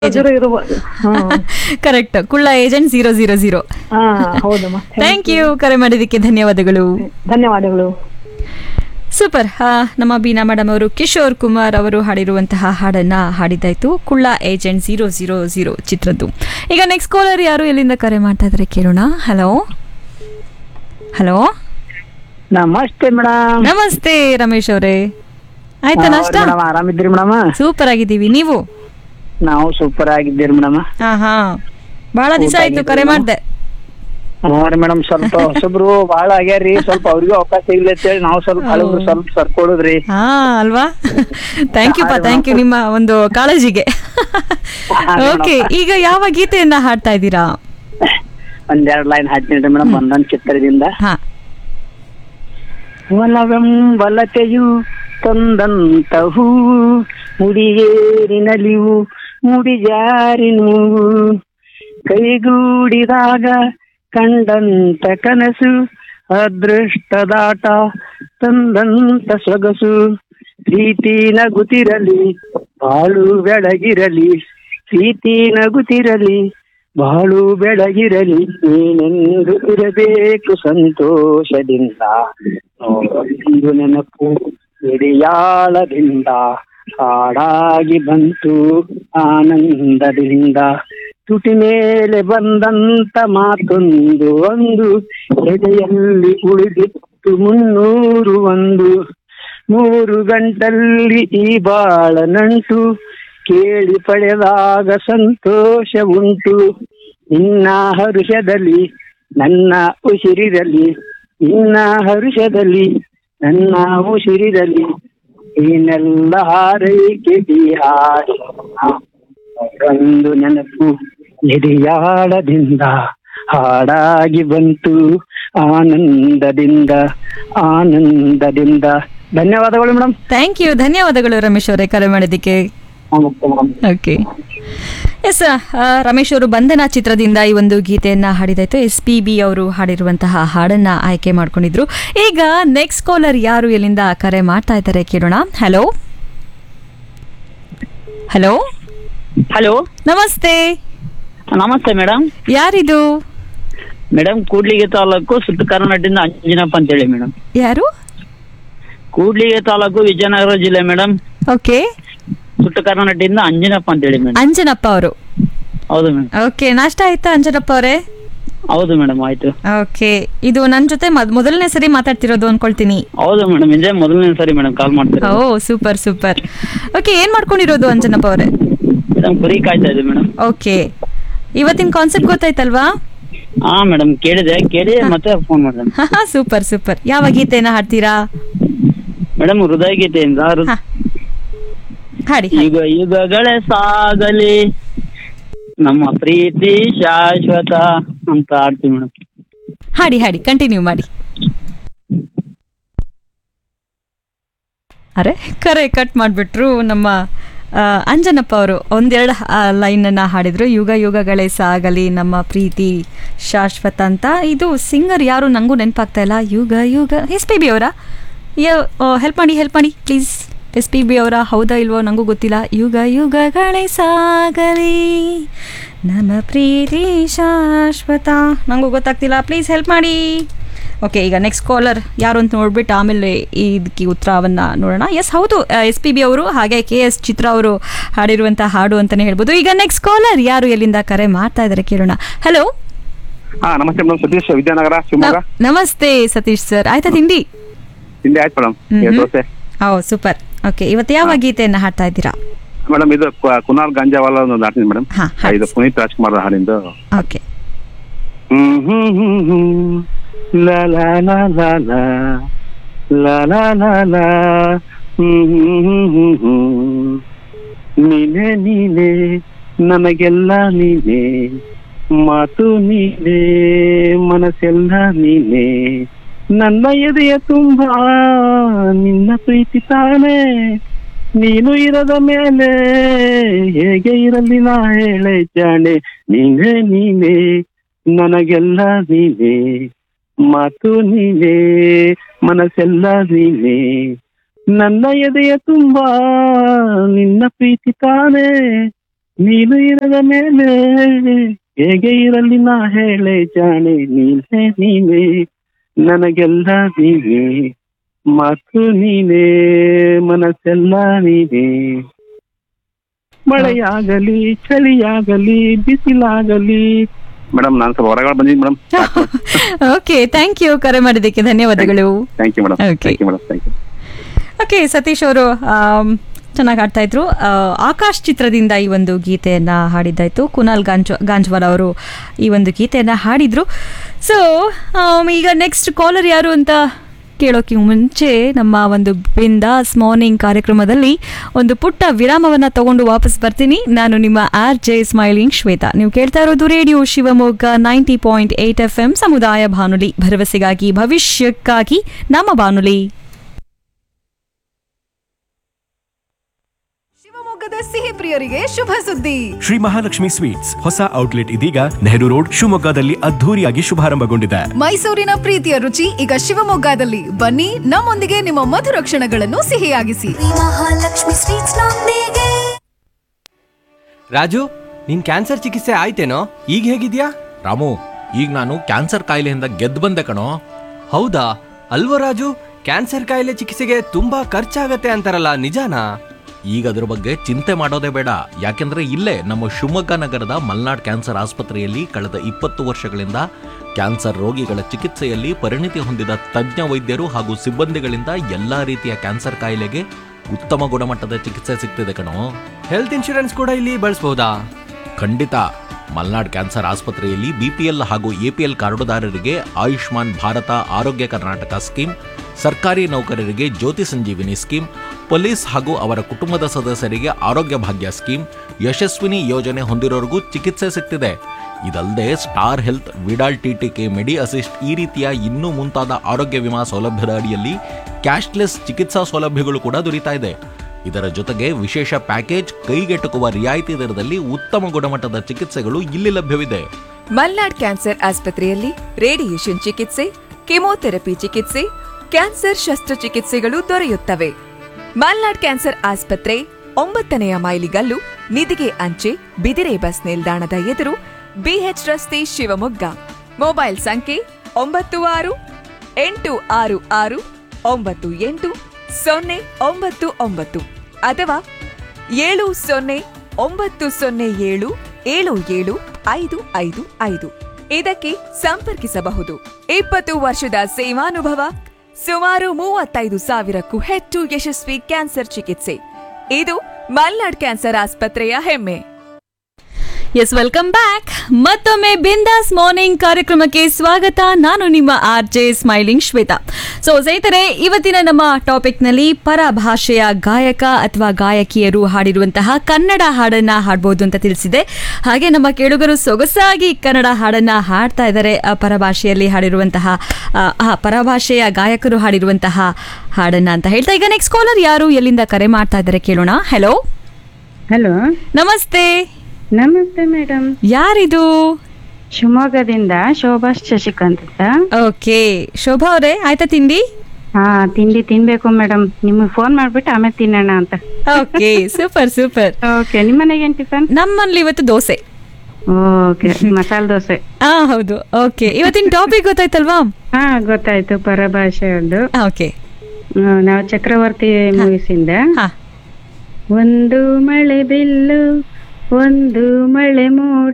Zero ಇರ್ಬೋದು ಹ್ಮ್ correct Kulla agent zero zero zero ಹಾ ಹೌದಮ್ಮ ಥ್ಯಾಂಕ್ ಯು ಕರೆ ಮಾಡಿದ್ದಕ್ಕೆ ಧನ್ಯವಾದಗಳು ಧನ್ಯವಾದಗಳು ಸೂಪರ್ ಆ, ನಮ್ಮ ಬೀನಾ ಮೇಡಮ್ ಅವರು ಕಿಶೋರ್ ಕುಮಾರ್ ಅವರು ಹಾಡಿರುವಂತಹ ಹಾಡನ್ನ ಹಾಡಿದ್ದಾಯ್ತು Kulla agent zero zero zero ಚಿತ್ರದ್ದು ಈಗ ನೆಕ್ಸ್ಟ್ ಕಾಲರ್ ಯಾರು ಎಲ್ಲಿಂದ ಕರೆ ಮಾಡ್ತಾ ಇದ್ದಾರೆ ಕೇಳೋಣ ಹಲೋ ಹಲೋ ನಮಸ್ತೆ ಮೇಡಮ್ ನಮಸ್ತೆ ರಮೇಶ್ ಅವರೇ ಆಯ್ತಾ ನಾಷ್ಟ ಮೇಡಮ್ ಆರಾಮಿದ್ದೀರಿ ಮೇಡಮ್ ಸೂಪರ್ ಆಗಿದ್ದೀವಿ ನೀವು ನಾವು ಸೂಪರ್ ಆಗಿದ್ದೀರಿ ಮೇಡಮ್ ಹಾ ಹಾ ಬಹಳ ದಿವಸ ಊಟ ಆಯ್ತು ಕರೆ ಆಗಿದ್ರಮ್ಮ? ಮಾಡ್ದೆ ನೋಡ್ರಿ ಮೇಡಮ್ ಸ್ವಲ್ಪ ಹೊಸಬ್ರು ಬಾಳ ಆಗ್ಯಾರಿ ಸ್ವಲ್ಪ ಅವ್ರಿಗೂ ಅವಕಾಶ ಇಲ್ಲ ಅಂತೇಳಿ ನಾವು ಸ್ವಲ್ಪ ಹಳಬ್ರು ಸ್ವಲ್ಪ ಸರ್ಕೊಡುದ್ರಿ ಹಾ ಅಲ್ವಾ ಥ್ಯಾಂಕ್ ಯು ಪಾ ಥ್ಯಾಂಕ್ ಯು ನಿಮ್ಮ ಒಂದು ಕಾಳಜಿಗೆ ಓಕೆ ಈಗ ಯಾವ ಗೀತೆಯನ್ನ ಹಾಡ್ತಾ ಇದ್ದೀರಾ ಒಂದೆರಡ್ ಲೈನ್ ಹಾಡ್ತೀನಿ ಮೇಡಮ್ ಬಂಧನ್ ಚಿತ್ರದಿಂದ ಹಾ ಒಲವೆಂಬಲತೆಯು ತಂದಂತಹೂ ಮುಡಿಯೇರಿನಲಿವು ಮುಡಿಜಾರಿ ನೋವು ಕೈಗೂಡಿದಾಗ ಕಂಡಂತ ಕನಸು ಅದೃಷ್ಟದಾಟ ತಂದಂತ ಸೊಗಸು ಪ್ರೀತಿ ನಗುತ್ತಿರಲಿ ಬಾಳು ಬೆಳಗಿರಲಿ ಪ್ರೀತಿ ನಗುತ್ತಿರಲಿ ಬಾಳು ಬೆಳಗಿರಲಿ ನೀನೆಂದು ಇರಬೇಕು ಸಂತೋಷದಿಂದ ನೋಡೊಂದು ನೆನಪು ಹಿಡಿಯಾಳದಿಂದ ಹಾಡಾಗಿ ಬಂತು ಆನಂದದಿಂದ ತುಟಿ ಮೇಲೆ ಬಂದಂತ ಮಾತೊಂದು ಒಂದು ಎದೆಯಲ್ಲಿ ಉಳಿದಿತ್ತು ಮುನ್ನೂರು ಒಂದು ಮೂರು ಗಂಟಲ್ಲಿ ಈ ಬಾಳ ನಂಟು ಕೇಳಿ ಪಡೆದಾಗ ಸಂತೋಷ ಉಂಟು ನಿನ್ನ ಹರುಷದಲ್ಲಿ ನನ್ನ ಉಸಿರಿರಲಿ ನಿನ್ನ ಹರುಷದಲ್ಲಿ ನನ್ನ ಉಸಿರಿರಲಿ ಏನೆಲ್ಲ ಹಾರೈಕೆ ಬಿಹಾಡಿ ಒಂದು ನೆನಪು ಎದೆಯಾಳದಿಂದ ಹಾಡಾಗಿ ಬಂತು ಆನಂದದಿಂದ ಆನಂದದಿಂದ ಧನ್ಯವಾದಗಳು ಮೇಡಮ್ ಥ್ಯಾಂಕ್ ಯು ಧನ್ಯವಾದಗಳು ರಮೇಶ್ ಅವರೇ ಕರೆ ಮಾಡಿದ್ದಕ್ಕೆ ಓಕೆ ಎಸ್ ರಮೇಶ್ ಅವರು ಬಂಧನ ಚಿತ್ರದಿಂದ ಈ ಒಂದು ಗೀತೆಯನ್ನ ಹಾಡಿದಾಯ್ತು ಎಸ್ ಪಿ ಬಿ ಅವರು ಹಾಡಿರುವಂತಹ ಹಾಡನ್ನ ಆಯ್ಕೆ ಮಾಡ್ಕೊಂಡಿದ್ರು ಈಗ ನೆಕ್ಸ್ಟ್ ಕಾಲರ್ ಯಾರು ಎಲ್ಲಿಂದ ಕರೆ ಮಾಡ್ತಾ ಇದ್ದಾರೆ ಕೇಳೋಣ ಹಲೋ ಹಲೋ ಹಲೋ ನಮಸ್ತೆ ನಮಸ್ತೆ ಮೇಡಮ್ ಯಾರಿದು ಮೇಡಮ್ ಕೂಡ್ಲಿಗೆ ತಾಲೂಕು ಸುತ್ತ ಕರ್ನಾಟಕದಿಂದ ಅಂಜನಪ್ಪ ಅಂತೇಳಿ ಮೇಡಮ್ ಯಾರು ಕೂಡ್ಲಿಗೆ ತಾಲೂಕು ವಿಜಯನಗರ ಜಿಲ್ಲೆ ಮೇಡಮ್ ಓಕೆ ಸುತ್ತ ಕರ್ನಾಟಕದಿಂದ ಅಂಜನಪ್ಪ ಅಂತೇಳಿ ಮೇಡಮ್ ಅಂಜನಪ್ಪ ಅವರು ಹೌದು ಮೇಡಮ್ ಓಕೆ ನಾಷ್ಟ ಆಯ್ತಾ ಅಂಜನಪ್ಪ ಅವರೇ ಹೌದು ಮೇಡಮ್ ಆಯ್ತು ಓಕೆ ಇದು ನನ್ನ ಜೊತೆ ಮೊದ್- ಮೊದಲನೇ ಸರಿ ಮಾತಾಡ್ತಿರೋದು ಅನ್ಕೊಳ್ತೀನಿ ಹೌದು ಮೇಡಮ್ ಇದೇ ಮೊದಲನೇ ಸರಿ ಮೇಡಮ್ ಕಾಲ್ ಮಾಡ್ತಾರೆ ಓ ಸೂಪರ್ ಸೂಪರ್ ಓಕೆ ಏನ್ ಮಾಡ್ಕೊಂಡಿರೋದು ಅಂಜನಪ್ಪ ಅವರೇ ಮೇಡಮ್ ಕುರಿ ಕಾಯ್ತಾ ಇದೆ ಮೇಡಮ್ ಓಕೆ ಇವತ್ತಿನ ಕಾನ್ಸೆಪ್ಟ್ ಗೊತ್ತಾಯ್ತಲ್ವಾ ಹಾ ಮೇಡಮ್ ಕೇಳಿದೆ ಕೇಳಿ ಮತ್ತೆ ಫೋನ್ ಮಾಡಿದೆ ಸೂಪರ್ ಸೂಪರ್ ಯಾವ ಗೀತೆನ ಹಾಡ್ತೀರಾ ಮೇಡಮ್ ಹೃದಯ ಗೀತೆಯಿಂದ ಹೃ- ಹಾ. ಹಾಡಿ ಯುಗ ಯುಗಗಳೇ ಸಾಗಲಿ ನಮ್ಮ ಪ್ರೀತಿ ಶಾಶ್ವತ ಅಂತ ಆಡ್ತೀವಿ ಮೇಡಮ್ ಹಾಡಿ ಹಾಡಿ ಕಂಟಿನ್ಯೂ ಮಾಡಿ ಅರೆ ಕರೆ ಕಟ್ ಮಾಡಿಬಿಟ್ರು ನಮ್ಮ ಆ, ಅಂಜನಪ್ಪ ಅವರು ಒಂದೆರಡು ಲೈನನ್ನು ಹಾಡಿದ್ರು ಯುಗ ಯುಗಗಳೇ ಸಾಗಲಿ ನಮ್ಮ ಪ್ರೀತಿ ಶಾಶ್ವತ ಅಂತ ಇದು ಸಿಂಗರ್ ಯಾರು ನನಗೂ ನೆನಪಾಗ್ತಾ ಇಲ್ಲ ಯುಗ ಯುಗ ಎಸ್ ಪಿ ಬಿ ಅವರ ಹೆಲ್ಪ್ ಮಾಡಿ ಹೆಲ್ಪ್ ಮಾಡಿ ಪ್ಲೀಸ್ ಎಸ್ ಪಿ ಬಿ ಅವರ ಹೌದಾ ಇಲ್ವೋ ನನಗೂ ಗೊತ್ತಿಲ್ಲ ಯುಗ ಯುಗಗಳೇ ಸಾಗಲಿ ನಮ್ಮ ಪ್ರೀತಿ ಶಾಶ್ವತ ನನಗೂ ಗೊತ್ತಾಗ್ತಿಲ್ಲ ಪ್ಲೀಸ್ ಹೆಲ್ಪ್ ಮಾಡಿ ಓಕೆ ಈಗ ನೆಕ್ಸ್ಟ್ ಕಾಲರ್ ಯಾರು ಅಂತ ನೋಡ್ಬಿಟ್ಟು ಆಮೇಲೆ ಇದಕ್ಕೆ ಉತ್ತರವನ್ನು ನೋಡೋಣ ಎಸ್ ಹೌದು ಎಸ್ ಪಿ ಬಿ ಅವರು ಹಾಗೆ ಕೆ ಎಸ್ ಚಿತ್ರ ಅವರು ಹಾಡಿರುವಂಥ ಹಾಡು ಅಂತಲೇ ಹೇಳ್ಬೋದು ಈಗ ನೆಕ್ಸ್ಟ್ ಕಾಲರ್ ಯಾರು ಎಲ್ಲಿಂದ ಕರೆ ಮಾಡ್ತಾ ಇದ್ದಾರೆ ಕೇಳೋಣ ಹಲೋ ಹಾ ನಮಸ್ತೆ ಮೇಡಮ್ ಸತೀಶ್ ವಿದ್ಯಾನಗರ ಶಿವಮೊಗ್ಗ ನಮಸ್ತೆ ಸತೀಶ್ ಸರ್ ಆಯ್ತಾ ತಿಂಡಿ ತಿಂಡಿ ಆಯ್ತು ಮೇಡಮ್ ಮ್ಹೂ. ದೋಸೆ ಓ ಸೂಪರ್ ಓಕೆ ಇವತ್ತು ಯಾವ ಗೀತೆಯನ್ನು ಹಾಡ್ತಾ ಇದ್ದೀರಾ ಮೇಡಮ್ ಇದು ಕು- ಕುನಾಲ್ ಗಾಂಜಾವಾಲ ಒಂದು ಹಾಡ್ತೀನಿ ಮೇಡಮ್ ಹಾ, ಹಾಡಿ. ಇದು ಪುನೀತ್ ರಾಜ್ಕುಮಾರ್ ಹಾಡಿಂದು ಓಕೆ ಹ್ಮ್ ಹ್ಮ್ ಹ್ಮ್ ಹ್ಮ್ ಲಾ ಲಾ ಲಾ ಲಾ ಲಾ ಲಾ ಲಾ ಲಾ ಲಾ ಹ್ಮ್ ಹ್ಮ್ ಹ್ಮ್ ಹ್ಮ್ ಹ್ಮ್ ನೀನೆ ನೀನೆ ನನಗೆಲ್ಲ ನೀನೆ ಮಾತು ನೀನೆ ಮನಸ್ಸೆಲ್ಲ ನೀನೆ ನನ್ನ ಎದೆಯ ತುಂಬ ನಿನ್ನ ಪ್ರೀತಿ ತಾನೇ ನೀನು ಇರದ ಮೇಲೆ ಹೇಗೆ ಇರಲಿ ನಾ ಹೇಳೆ ಜಾಣೆ ನೀನೇ ನೀನೇ ನನಗೆಲ್ಲ ನೀನೇ ಮಾತು ನೀನೇ ಮನಸ್ಸೆಲ್ಲ ನೀನೇ ನನ್ನ ಎದೆಯ ತುಂಬ ನಿನ್ನ ಪ್ರೀತಿ ತಾನೇ ನೀನು ಇರದ ಮೇಲೆ ಹೇಗೆ ಇರಲಿ ನಾ ಹೇಳೆ ಜಾಣೆ ನೀನೇ ನೀನೇ ನನಗೆಲ್ಲ ನೀನೇ ಮಾತು ನೀನೇ ಮನಸ್ಸೆಲ್ಲ ನೀನೇ ಮಳೆಯಾಗಲಿ ಚಳಿಯಾಗಲಿ ಬಿಸಿಲಾಗಲಿ ಮೇಡಮ್ ನಾನು ಸ್ವಲ್ಪ ಹೊರಗಡೆ ಬಂದಿದ್ದೀನಿ ಮೇಡಮ್ ಓಕೆ ಥ್ಯಾಂಕ್ ಯು ಕರೆ ಮಾಡಿದ್ದಕ್ಕೆ ಧನ್ಯವಾದಗಳು thank you madam Okay. Thank you madam thank you okay Satish ಅವರು ಚೆನ್ನಾಗಿ ಆಡ್ತಾ ಇದ್ರು ಆ, ಆಕಾಶ್ ಚಿತ್ರದಿಂದ ಈ ಒಂದು ಗೀತೆಯನ್ನ ಹಾಡಿದ್ದಾಯ್ತು ಕುನಾಲ್ ಗಾಂಜ್ ಗಾಂಜ್ವಾಲ್ ಅವರು ಈ ಒಂದು ಗೀತೆಯನ್ನ ಹಾಡಿದ್ರು ಸೊ ಈಗ ನೆಕ್ಸ್ಟ್ ಕಾಲರ್ ಯಾರು ಅಂತ ಕೇಳೋಕೆ ಮುಂಚೆ ನಮ್ಮ ಒಂದು ಬಿಂದಾಸ್ ಮಾರ್ನಿಂಗ್ ಕಾರ್ಯಕ್ರಮದಲ್ಲಿ ಒಂದು ಪುಟ್ಟ ವಿರಾಮವನ್ನ ತಗೊಂಡು ವಾಪಸ್ ಬರ್ತೀನಿ ನಾನು ನಿಮ್ಮ ಆರ್ ಜೆ ಸ್ಮೈಲಿಂಗ್ ಶ್ವೇತಾ ನೀವು ಕೇಳ್ತಾ ಇರೋದು radio Shivamogga ninety point eight F M ಸಮುದಾಯ ಬಾನುಲಿ ಭರವಸೆಗಾಗಿ ಭವಿಷ್ಯಕ್ಕಾಗಿ ನಮ್ಮ ಬಾನುಲಿ ಶಿವಮೊಗ್ಗದ ಸಿಹಿ ಪ್ರಿಯರಿಗೆ ಶುಭ ಸುದ್ದಿ ಶ್ರೀ ಮಹಾಲಕ್ಷ್ಮಿ ಸ್ವೀಟ್ಸ್ ಹೊಸ ಔಟ್ಲೆಟ್ ಇದೀಗ ನೆಹರು ರೋಡ್ ಶಿವಮೊಗ್ಗದಲ್ಲಿ ಅದ್ಧೂರಿಯಾಗಿ ಶುಭಾರಂಭಗೊಂಡಿದೆ ಮೈಸೂರಿನ ಪ್ರೀತಿಯ ರುಚಿ ಈಗ ಶಿವಮೊಗ್ಗದಲ್ಲಿ ಬನ್ನಿ ನಮ್ಮೊಂದಿಗೆ ನಿಮ್ಮ ಮಧುರ ಕ್ಷಣಗಳನ್ನು ಸಿಹಿಯಾಗಿಸಿ ಮಹಾಲಕ್ಷ್ಮಿ ಸ್ವೀಟ್ಸ್ ನೊಂದಿಗೆ ರಾಜು ನಿನ್ ಕ್ಯಾನ್ಸರ್ ಚಿಕಿತ್ಸೆ ಆಯ್ತೇನೋ ಈಗ ಹೇಗಿದ್ಯಾ ರಾಮು ಈಗ ನಾನು ಕ್ಯಾನ್ಸರ್ ಕಾಯಿಲೆಯಿಂದ ಗೆದ್ದು ಬಂದೆ ಕಣೋ ಹೌದಾ ಅಲ್ವೋ ರಾಜು ಕ್ಯಾನ್ಸರ್ ಕಾಯಿಲೆ ಚಿಕಿತ್ಸೆಗೆ ತುಂಬಾ ಖರ್ಚಾಗತ್ತೆ ಅಂತಾರಲ್ಲ ನಿಜಾನಾ ಈಗ ಅದ್ರ ಬಗ್ಗೆ ಚಿಂತೆ ಮಾಡೋದೇ ಬೇಡ ಯಾಕೆಂದ್ರೆ ಇಲ್ಲೇ ನಮ್ಮ ಶಿವಮೊಗ್ಗ ನಗರದ ಮಲ್ನಾಡ್ ಕ್ಯಾನ್ಸರ್ ಆಸ್ಪತ್ರೆಯಲ್ಲಿ ಕಳೆದ ಇಪ್ಪತ್ತು ವರ್ಷಗಳಿಂದ ಕ್ಯಾನ್ಸರ್ ರೋಗಿಗಳ ಚಿಕಿತ್ಸೆಯಲ್ಲಿ ಪರಿಣಿತಿ ಹೊಂದಿದ ತಜ್ಞ ವೈದ್ಯರು ಹಾಗೂ ಸಿಬ್ಬಂದಿಗಳಿಂದ ಎಲ್ಲಾ ರೀತಿಯ ಕ್ಯಾನ್ಸರ್ ಕಾಯಿಲೆಗೆ ಉತ್ತಮ ಗುಣಮಟ್ಟದ ಚಿಕಿತ್ಸೆ ಸಿಗ್ತಿದೆ ಕಣೋ ಹೆಲ್ತ್ ಇನ್ಶೂರೆನ್ಸ್ ಕೂಡ ಇಲ್ಲಿ ಬಳಸಬಹುದಾ ಖಂಡಿತ ಮಲ್ನಾಡ್ ಕ್ಯಾನ್ಸರ್ ಆಸ್ಪತ್ರೆಯಲ್ಲಿ ಬಿಪಿಎಲ್ ಹಾಗೂ ಎಪಿಎಲ್ ಕಾರ್ಡುದಾರರಿಗೆ ಆಯುಷ್ಮಾನ್ ಭಾರತ ಆರೋಗ್ಯ ಕರ್ನಾಟಕ ಸ್ಕೀಮ್ ಸರ್ಕಾರಿ ನೌಕರರಿಗೆ ಜ್ಯೋತಿ ಸಂಜೀವಿನಿ ಸ್ಕೀಮ್ ಪೊಲೀಸ್ ಹಾಗೂ ಅವರ ಕುಟುಂಬದ ಸದಸ್ಯರಿಗೆ ಆರೋಗ್ಯ ಭಾಗ್ಯ ಸ್ಕೀಮ್ ಯಶಸ್ವಿನಿ ಯೋಜನೆ ಹೊಂದಿರೋರಿಗೂ ಚಿಕಿತ್ಸೆ ಸಿಗ್ತಿದೆ ಇದಲ್ಲದೆ star health Vidal TTK medi assist ಈ ರೀತಿಯ ಇನ್ನೂ ಮುಂತಾದ ಆರೋಗ್ಯ ವಿಮಾ ಸೌಲಭ್ಯದ ಅಡಿಯಲ್ಲಿ ಕ್ಯಾಶ್ಲೆಸ್ ಚಿಕಿತ್ಸಾ ಸೌಲಭ್ಯಗಳು ಕೂಡ ದೊರೀತಾ ಇದೆ ಇದರ ಜೊತೆಗೆ ವಿಶೇಷ ಪ್ಯಾಕೇಜ್ ಕೈಗೆಟುಕುವ ರಿಯಾಯಿತಿ ದರದಲ್ಲಿ ಉತ್ತಮ ಗುಣಮಟ್ಟದ ಚಿಕಿತ್ಸೆಗಳು ಇಲ್ಲಿ ಲಭ್ಯವಿದೆ ಮಲ್ನಾಡ್ ಕ್ಯಾನ್ಸರ್ ಆಸ್ಪತ್ರೆಯಲ್ಲಿ ರೇಡಿಯೇಷನ್ ಚಿಕಿತ್ಸೆ ಕೆಮೊಥೆರಪಿ ಚಿಕಿತ್ಸೆ ಕ್ಯಾನ್ಸರ್ ಶಸ್ತ್ರಚಿಕಿತ್ಸೆಗಳು ದೊರೆಯುತ್ತವೆ ಮಲ್ನಾಡ್ ಕ್ಯಾನ್ಸರ್ ಆಸ್ಪತ್ರೆ ಒಂಬತ್ತನೆಯ ಮೈಲಿಗಲ್ಲು ನಿಧಿಗೆ ಅಂಚೆ ಬಿದಿರೆ ಬಸ್ ನಿಲ್ದಾಣದ ಎದುರು ಬಿಎಚ್ ರಸ್ತೆ ಶಿವಮೊಗ್ಗ ಮೊಬೈಲ್ ಸಂಖ್ಯೆ ಒಂಬತ್ತು ಆರು ಎಂಟು ಆರು ಆರು ಒಂಬತ್ತು ಎಂಟು ಸೊನ್ನೆ ಒಂಬತ್ತು ಒಂಬತ್ತು ಅಥವಾ ಏಳು ಸೊನ್ನೆ ಒಂಬತ್ತು ಸೊನ್ನೆ ಏಳು ಏಳು ಏಳು ಐದು ಐದು ಐದು ಇದಕ್ಕೆ ಸಂಪರ್ಕಿಸಬಹುದು ಇಪ್ಪತ್ತು ವರ್ಷದ ಸೇವಾನುಭವ ಸುಮಾರು ಮೂವತ್ತೈದು ಸಾವಿರಕ್ಕೂ ಹೆಚ್ಚು ಯಶಸ್ವಿ ಕ್ಯಾನ್ಸರ್ ಚಿಕಿತ್ಸೆ ಇದು ಮಲ್ನಾಡ್ ಕ್ಯಾನ್ಸರ್ ಆಸ್ಪತ್ರೆಯ ಹೆಮ್ಮೆ ಎಸ್ ವೆಲ್ಕಮ್ ಬ್ಯಾಕ್ ಮತ್ತೊಮ್ಮೆ ಬಿಂದಾಸ್ ಮಾರ್ನಿಂಗ್ ಕಾರ್ಯಕ್ರಮಕ್ಕೆ ಸ್ವಾಗತ ನಾನು ನಿಮ್ಮ R J smiling Shweta so ಸ್ನೇಹಿತರೆ ಇವತ್ತಿನ ನಮ್ಮ ಟಾಪಿಕ್ನಲ್ಲಿ ಪರಭಾಷೆಯ ಗಾಯಕ ಅಥವಾ ಗಾಯಕಿಯರು ಹಾಡಿರುವಂತಹ ಕನ್ನಡ ಹಾಡನ್ನ ಹಾಡ್ಬೋದು ಅಂತ ತಿಳಿಸಿದೆ ಹಾಗೆ ನಮ್ಮ ಕೇಳುಗರು ಸೊಗಸಾಗಿ ಕನ್ನಡ ಹಾಡನ್ನ ಹಾಡ್ತಾ ಇದ್ದಾರೆ ಆ ಪರಭಾಷೆಯಲ್ಲಿ ಹಾಡಿರುವಂತಹ ಆ, ಆ ಪರಭಾಷೆಯ ಗಾಯಕರು ಹಾಡಿರುವಂತಹ ಹಾಡನ್ನ ಅಂತ ಹೇಳ್ತಾ ಈಗ ನೆಕ್ಸ್ಟ್ ಕಾಲರ್ ಯಾರು ಎಲ್ಲಿಂದ ಕರೆ ಮಾಡ್ತಾ ಇದ್ದಾರೆ ಕೇಳೋಣ ಹಲೋ ಹಲೋ ನಮಸ್ತೆ ನಮಸ್ತೆ ಮೇಡಮ್ ಯಾರಿದು ಶಿವಮೊಗ್ಗದಿಂದ ಶೋಭಾ ಶಶಿಕಾಂತ್ ಅಂತ ಓಕೆ ಶೋಭಾ ಅವರೇ ಆಯ್ತಾ ತಿಂಡಿ ಹಾ ತಿಂಡಿ ತಿನ್ಬೇಕು ಮೇಡಮ್ ನಿಮಗೆ ಫೋನ್ ಮಾಡ್ಬಿಟ್ಟು ಆಮೇಲೆ ತಿನ್ನೋಣ ಅಂತ ಓಕೆ ಸೂಪರ್ ಸೂಪರ್ ಓಕೆ ನಿಮ್ಮ ಮನೆಗೆ ಏನ್ ಟಿಫನ್ ನಮ್ಮಲ್ಲಿ ಇವತ್ತು ದೋಸೆ ಓಕೆ ಮಸಾಲೆ ದೋಸೆ ಹಾ ಹೌದು ಓಕೆ ಇವತ್ತಿನ ಟಾಪಿಕ್ ಗೊತ್ತಾಯ್ತಲ್ವಾ ಹಾ ಗೊತ್ತಾಯ್ತು ಪರಭಾಷೆಯದ್ದು ಓಕೆ ಹ್ಮ್, ನಾವು ಚಕ್ರವರ್ತಿ ಮೂವೀಸ್ ಇಂದ ಹಾ ಒಂದು ಮಳೆ ಬಿಲ್ಲು ಒಂದು ಮಳೆ ಮೋಡ